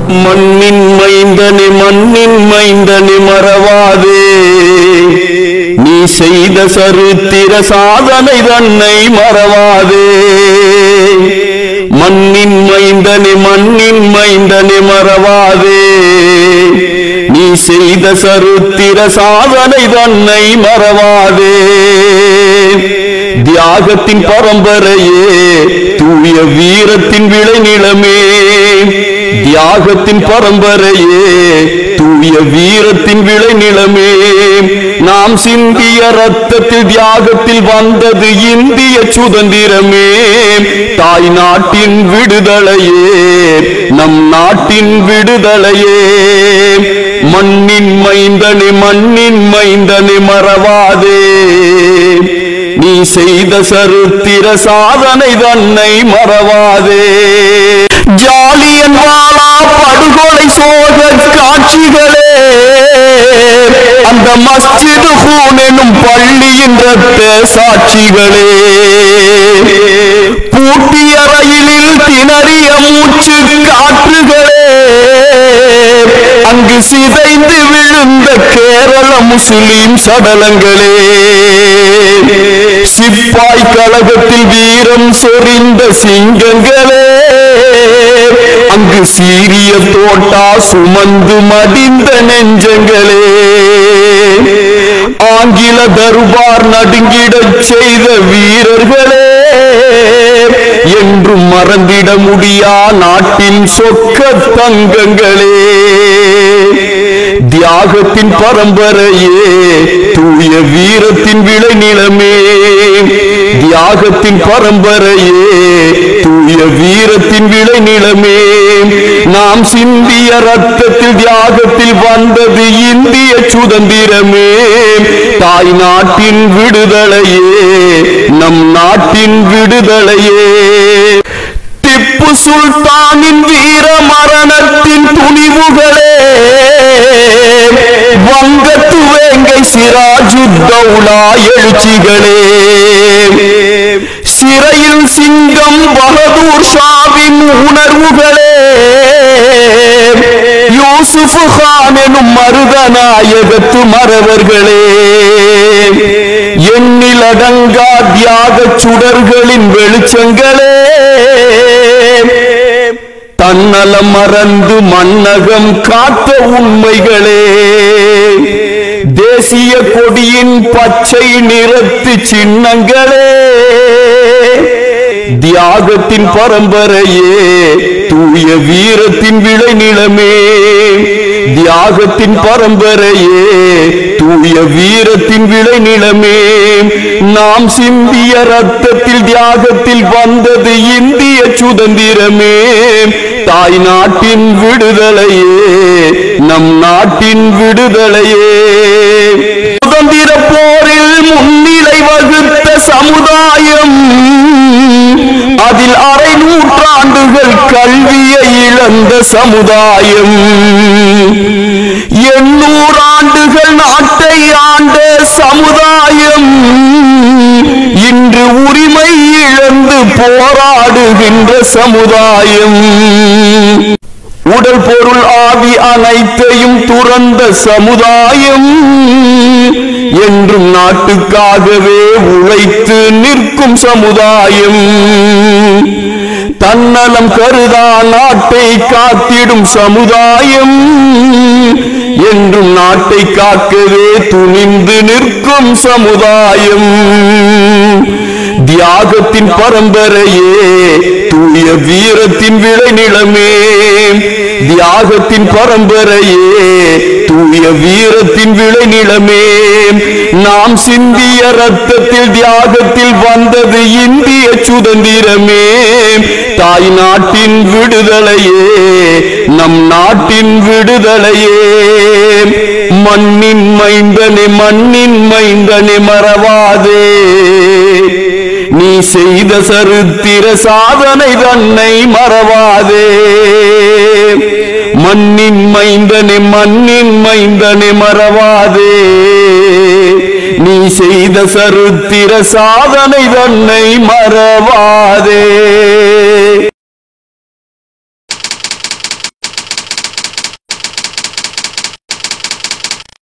மண்ணின் மைந்தனே மண்ணின் மைந்தனே மறவாதே நீ செய்த சரித்திர சாதனை தன்னை மறவாதே மண்ணின் மைந்தனே மண்ணின் மைந்தனே மறவாதே நீ செய்த சரித்திர சாதனை தன்னை மறவாதே தியாகத்தின் பரம்பரையே தூய வீரத்தின் விளைநிலமே தியாகத்தின் பரம்பரையே தூய வீரத்தின் விளைநிலமே நாம் சிந்திய ரத்தத்தில் தியாகத்தில் வந்தது இந்திய சுதந்திரமே தாய் நாட்டின் விடுதலையே நம் நாட்டின் விடுதலையே மண்ணின் மைந்தனே மண்ணின் மைந்தனே மறவாதே நீ செய்த சரித்திர சாதனை தன்னை மறவாதே ஜாலியன் வாழா படுகொலை சோக காட்சிகளே அந்த மஸ்ஜிது ஹூன் எனும் பள்ளியின் ரத்த சாட்சிகளே பூட்டிய ரயிலில் திணறிய மூச்சு காற்றுகளே அங்கு சிதைந்து விழுந்த கேரள முஸ்லிம் சடலங்களே சிப்பாய் கழகத்தில் வீரம் சொரிந்த சிங்கங்களே அங்கு சீரிய தோட்டா சுமந்து மடிந்த நெஞ்சங்களே ஆங்கில தர்பார் நடுங்கிடச் செய்த வீரர்களே என்றும் மறந்திட முடியா நாட்டின் சொக்க தங்கங்களே தியாகத்தின் பரம்பரையே தூய வீரத்தின் விளைநிலமே தியாகத்தின் பரம்பரையே தூய வீரத்தின் விளைநிலமே நாம் சிந்திய ரத்தத்தில் தியாகத்தில் வந்தது இந்திய சுதந்திரமே தாய் நாட்டின் விடுதலையே நம் நாட்டின் விடுதலையே திப்பு சுல்தானின் வீர மரணத்தின் துணிவுகளே வங்கத்து வேங்கை சிராஜுத்தௌலா எழுச்சிகளே சிறையில் சிங்கம் பகதூர் ஷாவின் உணர்வுகளே யூசுப் கான் எனும் மருதநாயகத்து மறவர்களே எண்ணிலடங்கா தியாக சுடர்களின் வெளிச்சங்களே தன்னலம் மறந்து மன்னகம் காத்த உண்மைகளே தேசிய கொடியின் பச்சை நிறத்து சின்னங்களே தியாகத்தின் பரம்பரையே தூய வீரத்தின் விளைநிலமே தியாகத்தின் பரம்பரையே தூய வீரத்தின் விளைநிலமே நாம் சிந்திய ரத்தத்தில் தியாகத்தில் வந்தது இந்திய சுதந்திரமே தாய் நாட்டின் விடுதலையே நம் நாட்டின் விடுதலையே சுதந்திர போரில் முன்னிலை வகுத்த சமுதாயம் அதில் அரை நூற்றாண்டுகள் கல்வியை இழந்த சமுதாயம் எண்ணூறு ஆண்டுகள் நாட்டை ஆண்ட சமுதாயம் இன்று உரிமை இழந்து போராடுகின்ற சமுதாயம் உடல் பொருள் ஆவி அனைத்தையும் துறந்த சமுதாயம் என்றும் நாட்டுக்காகவே உழைத்து நிற்கும் சமுதாயம் தன்னலம் கருதா நாட்டை காத்திடும் சமுதாயம் என்றும் நாட்டை காக்கவே துணிந்து நிற்கும் சமுதாயம் தியாகத்தின் பரம்பரையே தூய வீரத்தின் விளைநிலமே தியாகத்தின் பரம்பரையே தூய வீரத்தின் விளைநிலமே நாம் சிந்திய ரத்தத்தில் தியாகத்தில் வந்தது இந்திய சுதந்திரமே தாய் நாட்டின் விடுதலையே நம் நாட்டின் விடுதலையே மண்ணின் மைந்தனே மண்ணின் மைந்தனே மறவாதே நீ செய்த சரித்திர சாதனை தன்னை மறவாதே மண்ணின் மைந்தனே மண்ணின் மைந்தனே மறவாதே நீ செய்த சரித்திர சாதனை தன்னை மறவாதே